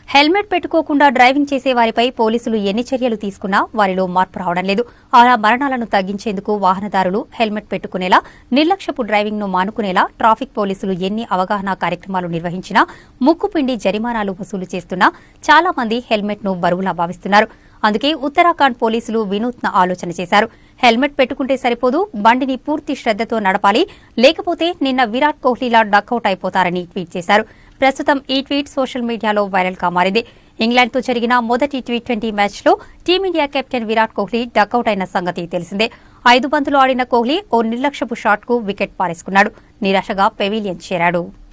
helmet పెట్టుకోకుండా driving చేసే వారిపై పోలీసులు ఎన్ని చర్యలు తీసుకున్నా వారిలో మార్పు రావడం లేదు అలా మరణాలను తగ్గించేందుకు వాహనదారులు హెల్మెట్ పెట్టుకునేలా నిర్లక్ష్యపు డ్రైవింగ్ ను మానుకునేలా ట్రాఫిక్ పోలీసులు ఎన్ని అవగాహన కార్యక్రమాలు నిర్వహించినా ముక్కుపిండి జరిమానాలు వసూలు చేస్తున్నా చాలా మంది హెల్మెట్ ను బరువులా భావిస్తున్నారు అందుకే ఉత్తరాఖండ్ పోలీసులు వినూత్న ఆలోచన చేశారు హెల్మెట్ పెట్టుకుంటే సరిపోదు బండిని పూర్తి శ్రద్దతో నడపాలి లేకపోతే నిన్న విరాట్ కోహ్లీలా డకౌట్ అయిపోతారని ట్వీట్ చేశారు ప్రస్తుతం ఈ ట్వీట్ సోషల్ మీడియాలో వైరల్ గా మారింది ఇంగ్లాండ్తో జరిగిన మొదటి టీ ట్వంటీ మ్యాచ్లో team India captain Virat Kohli duck out అయిన సంగతి తెలిసిందే ఐదు బంతులు ఆడిన కోహ్లీ ఓ నిర్లక్ష్యపు షాట్కు వికెట్ పారేసుకున్నాడు నిరాశగా పెవిలియన్ చేరాడు